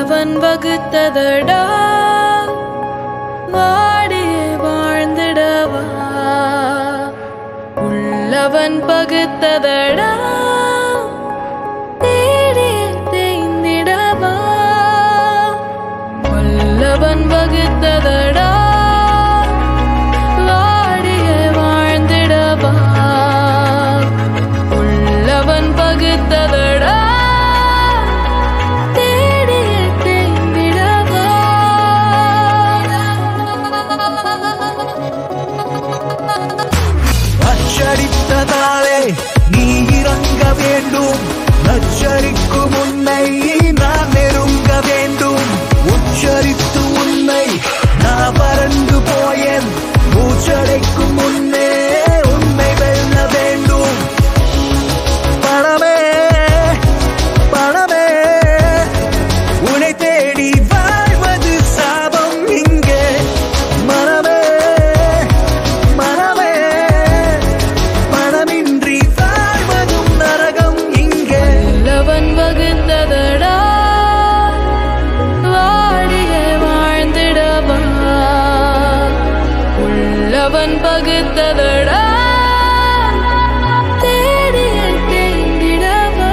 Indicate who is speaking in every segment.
Speaker 1: உள்ளவன் வகுத்ததடா வாடியே வாழ்ந்திடவா உள்ளவன் பகுத்ததடா தேடியே தேய்ந்திடவா வல்லவன் வகுத்ததடா வாடியே வாழ்ந்திடவா உள்ளவன் பகுத்ததடா தேடியே தேய்ந்திடவா
Speaker 2: அச்சடித்ததாலே நீ இறங்க வேண்டும் அச்சரிக்கும் உன்னை நான் நெருங்க வேண்டும் உச்சரித்து உன்னை நான் பறந்து போயேன் மூச்சடைக்கும் முன்னே உன்னை வெல்ல வேண்டும் பணமே பணமே உன்னை தேடி வாழ்வது சாபம் இங்கே மனமே மனமே மனமின்றி வாழ்வதும் நரகம் இங்கே
Speaker 1: உள்ளவன் வகுத்ததடா வாடியே வாழ்ந்திடவா உள்ளவன் பகுத்ததடா தேடியே தேய்ந்திடவா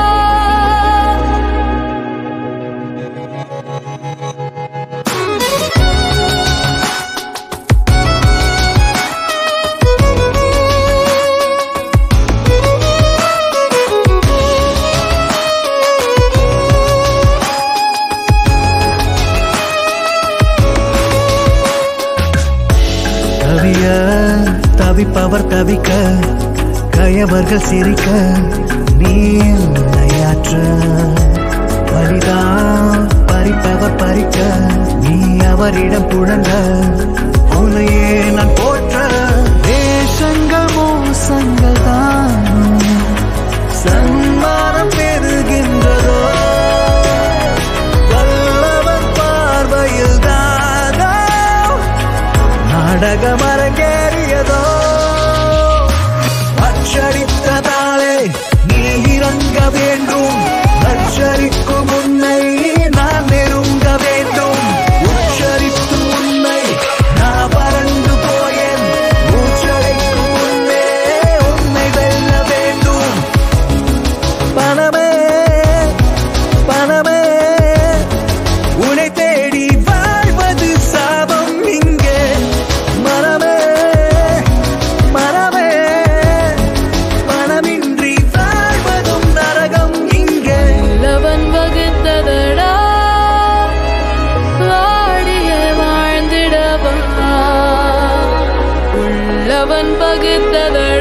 Speaker 2: தவிய தவிப்பவர் தவிக்க கயவர்கள் சிரிக்க நீ உன்னையாற்ற பரிதா பறிப்பவர் பறிக்க நீ அவரிடம் புழங்க உன்னையே நான் போற்ற தேசங்கள் மோசங்கள் தான் சன்மானம் பெறுகின்றதோ வல்லவன் பார்வையில் தானோ நாடகம் அரங்கேறியதோ அச்சடித்ததாலே நீ இறங்க வேண்டும் அச்சரிக்கும் உன்னை நான் நெருங்க வேண்டும் உச்சரித்து உன்னை நான் பறந்து போயேன் மூச்சடைக்கும் முன்னே உன்னை வெல்ல வேண்டும் பணமே பணமே உன்னை தேடி வாழ்வது சாபம் இங்கே மனமே மனமே மனமின்றி வாழ்வதும் நரகம் இங்கே
Speaker 1: உள்ளவன் வகுத்ததடா வாடியே வாழ்ந்திடவா உள்ளவன் பகுத்ததடா